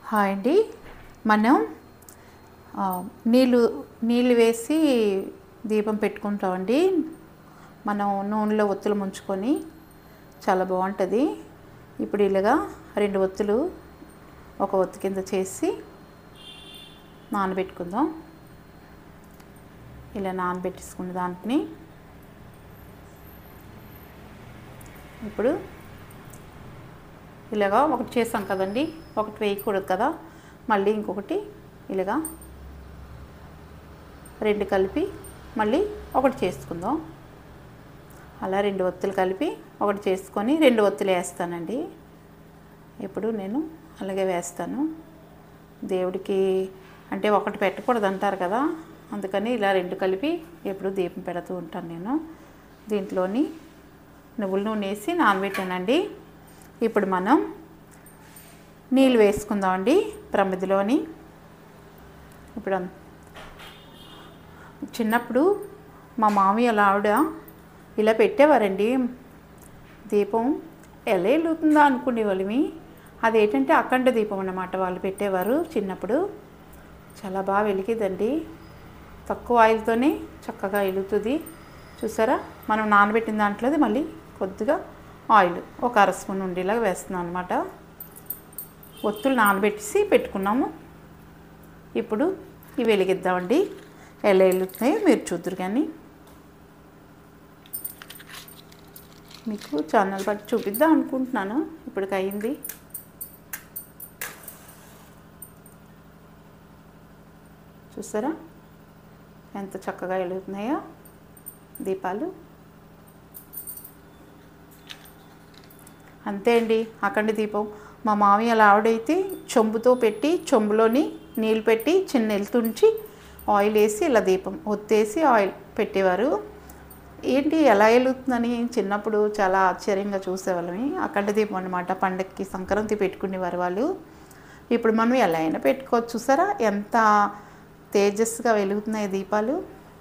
hi అండి మనం ఆ, నీళ్ళు నీళ్ళు వేసి దీపం పెట్టుకుంటామండి మనం నూనెలో ఒత్తులు ముంచుకొని చాలా బాగుంటుంది ఇప్పుడు ఇలాగా రెండు ఒత్తులు ఒక ఒత్తు కింద చేసి నానబెట్టుకుందాం ఇలా నానబెట్టేసుకున్న దాంట్ని ఇప్పుడు ఇలాగా ఒకటి చేసాం కదండి ఒకటి వేయకూడదు కదా మళ్ళీ ఇంకొకటి ఇలాగా రెండు కలిపి మళ్ళీ ఒకటి చేసుకుందాం అలా రెండు ఒత్తులు కలిపి ఒకటి చేసుకొని రెండు ఒత్తులు వేస్తానండి ఇప్పుడు నేను అలాగే వేస్తాను దేవుడికి అంటే ఒకటి పెట్టకూడదు అంటారు కదా అందుకని ఇలా రెండు కలిపి ఎప్పుడు దీపం పెడుతూ ఉంటాను నేను దీంట్లోని నువ్వుల నూనె వేసి నానబెట్టానండి ఇప్పుడు మనం నీళ్ళు వేసుకుందామండి ప్రమిదిలోని ఇప్పుడు అన్- చిన్నప్పుడు మా మామయ్య వాళ్ళ ఆవిడ ఇలా పెట్టేవారండి దీపం ఎలా వెలుగుతుందా అనుకునేవాళ్ళమి అదేంటంటే అఖండ దీపం అన్నమాట వాళ్ళు పెట్టేవారు చిన్నప్పుడు చాలా బాగా వెలిగిద్దండి తక్కువ ఆయిల్తోనే చక్కగా వెలుగుతుంది చూసారా మనం నానబెట్టిన దాంట్లోది మళ్ళీ కొద్దిగా ఆయిల్ ఒక అర స్పూన్ ఉండేలాగా వేస్తున్నాం అనమాట ఒత్తులు నానబెట్టేసి పెట్టుకున్నాము ఇప్పుడు ఇవి వెలిగిద్దామండి ఎలా వెలుగుతున్నాయో మీరు చూద్దరు కానీ మీకు ఛానల్ బట్టి చూపిద్దాం అనుకుంటున్నాను ఇప్పటికి అయింది చూసారా ఎంత చక్కగా వెలుగుతున్నాయో దీపాలు అంతే అండి అఖండ దీపం మా మామయ్య అలా ఆవిడైతే చెంబుతో పెట్టి చెంబులోని నీళ్ళు పెట్టి చిన్న ఎలుతుంచి ఆయిల్ వేసి ఇలా దీపం ఒత్తేసి ఆయిల్ పెట్టేవారు ఏంటి ఎలా వెలుగుతుందని చిన్నప్పుడు చాలా ఆశ్చర్యంగా చూసేవాళ్ళమి అఖండ దీపం అనమాట పండగకి సంక్రాంతి పెట్టుకునేవారు వాళ్ళు ఇప్పుడు మనం ఎలా అయినా పెట్టుకోవచ్చు చూసారా ఎంత తేజస్సుగా వెలుగుతున్నాయి దీపాలు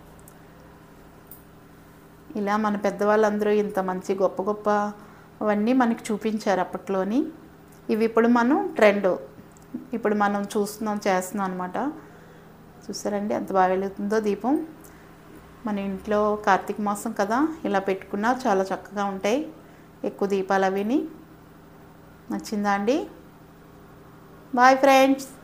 ఇలా మన పెద్దవాళ్ళందరూ ఇంత మంచి గొప్ప గొప్ప అవన్నీ మనకి చూపించారు అప్పట్లోని ఇవి ఇప్పుడు మనం ట్రెండ్ ఇప్పుడు మనం చూస్తున్నాం చేస్తున్నాం అనమాట చూసారండి ఎంత బాగా వెలుగుతుందో దీపం మన ఇంట్లో కార్తీక మాసం కదా ఇలా పెట్టుకున్నా చాలా చక్కగా ఉంటాయి ఎక్కువ దీపాలు అవిని నచ్చిందా అండి బాయ్ ఫ్రెండ్స్